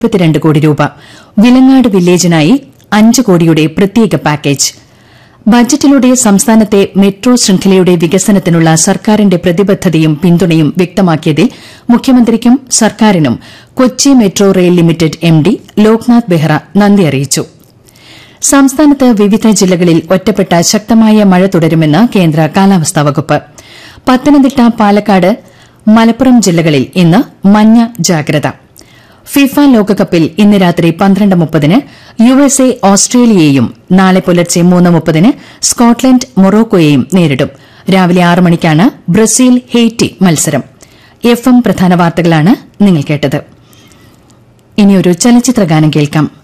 മുപ്പത്തിരണ്ട് കോടി രൂപ വിലങ്ങാട് വില്ലേജിനായി അഞ്ച് കോടിയുടെ പ്രത്യേക പാക്കേജ് ബജറ്റിലൂടെ സംസ്ഥാനത്തെ മെട്രോ ശൃംഖലയുടെ വികസനത്തിനുള്ള സർക്കാരിന്റെ പ്രതിബദ്ധതയും പിന്തുണയും വ്യക്തമാക്കിയതിൽ മുഖ്യമന്ത്രിക്കും സർക്കാരിനും Kochi metro rail limited MD Loknath Behra നന്ദി അറിയിച്ചു സംസ്ഥാനത്ത് വിവിധ ജില്ലകളിൽ ഒറ്റപ്പെട്ട ശക്തമായ മഴ തുടരുമെന്ന് കേന്ദ്ര കാലാവസ്ഥാ വകുപ്പ് പത്തനംതിട്ട പാലക്കാട് മലപ്പുറം ജില്ലകളിൽ ഇന്ന് മഞ്ഞ ജാഗ്രത ഫിഫ ലോകകപ്പിൽ ഇന്ന് രാത്രി പന്ത്രണ്ട് മുപ്പതിന് യു എസ് എ ഓസ്ട്രേലിയയെയും നാളെ പുലർച്ചെ മൂന്ന് മുപ്പതിന് സ്കോട്ട്ലൻഡ് മൊറോക്കോയെയും നേരിടും രാവിലെ ആറ് മണിക്കാണ് ബ്രസീൽ ഹെയ്റ്റി മത്സരം എഫ് എം പ്രധാന വാർത്തകളാണ് നിങ്ങൾ കേട്ടത് ഇനിയൊരു ചലച്ചിത്ര ഗാനം കേൾക്കാം